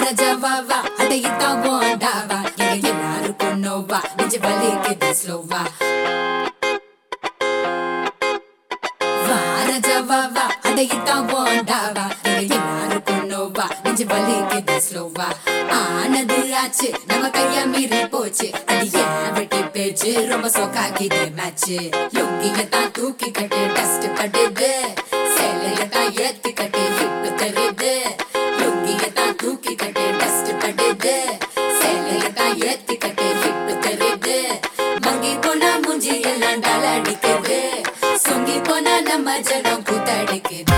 ராஜாவா அடையித்தான் போண்டாவா எங்க எல்லாருக்கும் நோவா நெஞ்சு வலிக்குது ஸ்லோவா வாரஜாவா அடையித்தான் போண்டாவா எங்க எல்லாருக்கும் நோவா நெஞ்சு வலிக்குது ஸ்லோவா ஆனது ஆச்சு நம்ம கைய மீறி போச்சு அது ஏன் வெட்டி பேச்சு ரொம்ப சொக்காக்கிது மேட்ச் லுங்கிய தான் தூக்கி கட்டு டஸ்ட் படுது சேலைய தான் ஏத்தி கட்டு ஹிப்பு தருது லுங்கிய தான் தூக்கி கட்டு டஸ்ட் படுது சேலைய தான் ஏத்தி கட்டு ஹிப்பு தருது மங்கி போனா மூஞ்சி எல்லாம் டால அடிக்குது சொங்கி போனா நம்ம ஜனம் கூத்தடிக்குது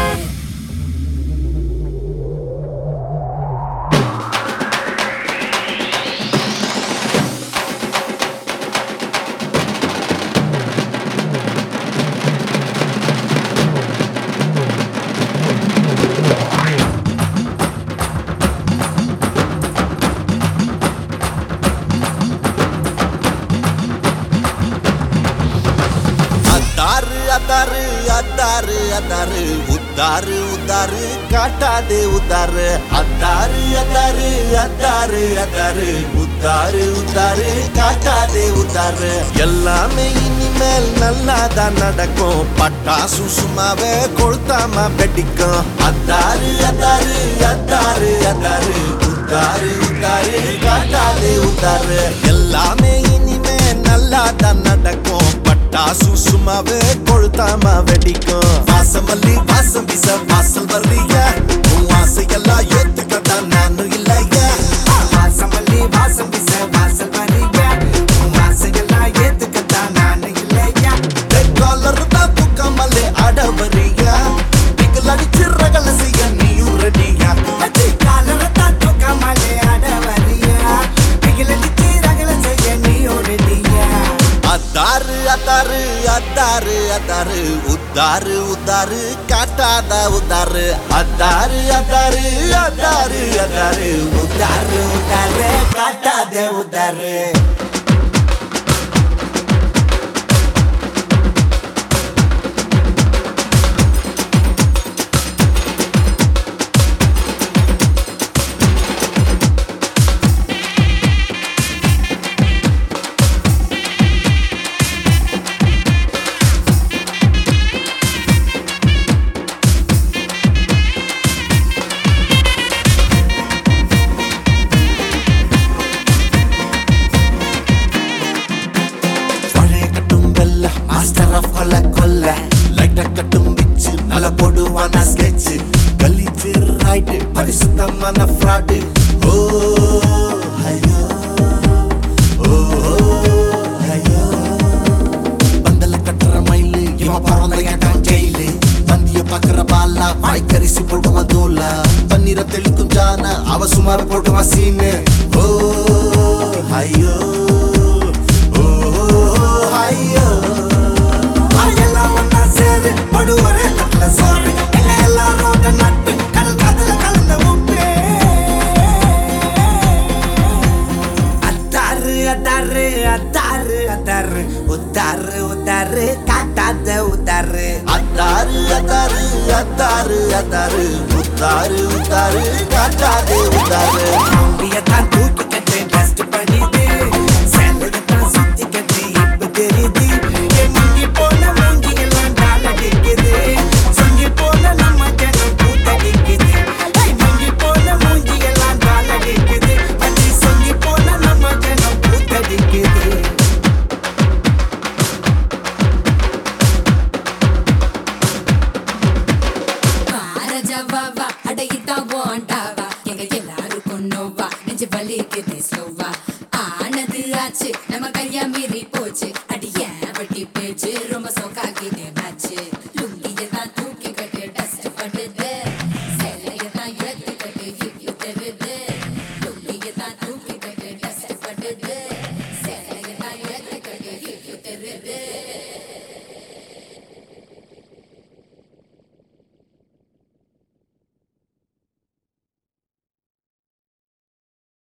அத்தாரு அத்தாரு அத்தாரு அத்தாரு உத்தாரு உத்தாரு காட்டாதே உத்தாரு அத்தாரு அத்தாரு அத்தாரு அத்தாரு உத்தாரு உத்தாரு காட்டாதே உத்தாரு எல்லாமே இனிமேல் நல்லா தான் நடக்கும் பட்டாசு சும்மாவே கொளுத்தாம வெடிக்கும் அத்தாரு அத்தாரு அத்தாரு அத்தாரு உத்தாரு உத்தாரு காட்டாதே உத்தாரு எல்லாமே இனிமே நல்லா தான் நடக்கும் பட்டாசு சும்மாவே கொளுத்தாம வெடிக்கும் வாசமல்லி வாசம் வீச வாசல் வர்றீங்க உன் ஆசையெல்லாம் ஏத்துக்கத்தான் நானும் இல்லையா வாசமல்லி வாசம் வீச வாசல் வரீங்க உன் ஆசையெல்லாம் ஏத்துக்கத்தான் நானு இல்லையா காலர் தான் தூக்காமலே ஆட வரியா பிகல் அடிச்சு ரகல செய்ய நீயும் ரெடியா அச்சி காலரத்தான் தூக்காமலே ஆட வரியா பிகிலடிச்சு ரகல செய்ய நீ ஒருடியா அத்தாரு அத்தாரு அத்தாரு அத்தாரு உத்தாரு உத்தாரு காட்டாத உத்தாரு அத்தாரு அத்தாரு அத்தாரு அத்தாரு உதாரு உதாரு காட்டாதே உதாரு பழைய கட்டும் வெல்ல மாஸ்டர் ஆஃப் கொல்ல கொல்ல லைட்ட கட்டும் பிச்சு நல்ல போடுவான ஸ்கெட்ச் கலிச்சு ரைட்டு பரிசுத்தமான ஃப்ராடு ஓ ஐயோ ஓ ஐயோ பந்தல கட்டுற மயிலு இவன் பறந்த ஏட்டான் ஜெயிலு பந்திய பாக்குற பாலா வாய்க்கரிசி போடுவான் தோலா பன்னீர தெளிக்கும் ஜான அவ சுமார் போடுவான் சீனு ஓ ஐயோ ஓ ஐயோ வாயெல்லாம் ஒண்ணா சேரு படுவரே தட்டுல சோறு எங்க எல்லாரோட நட்டு கடல் காத்துல கலந்த உப்பு அத்தாரு அத்தாரு அத்தாரு அத்தாரு உத்தாரு உத்தாரு காட்டாத உத்தாரு அத்தாரு அத்தாரு அத்தாரு அத்தாரு உத்தாரு உத்தாரு காட்டாதே உத்தாரு முண்டியத்தான் தூக்கி கட்டு டஸ்ட் பண்ணிது சேலையத்தான் சுத்தி கட்டு இப்ப தெரியுது என் முங்கி போன மூங்கி எல்லாம் டாலடிக்குது சொங்கி போன நம்ம ஜனம் கூத்தடிக்குது ஐ, முங்கி போன மூங்கி எல்லாம் டாலடிக்குது அடி சொங்கி போன நம்ம ஜனம் கூத்தடிக்குது ராஜாவா அடையித்தான் போண்டாவா எங்க எல்லாருக்கும் நோவா நெஞ்சு வலிக்குது ஸ்லோவா ஆனது ஆச்சு நம்ம கையா மீறி போச்சு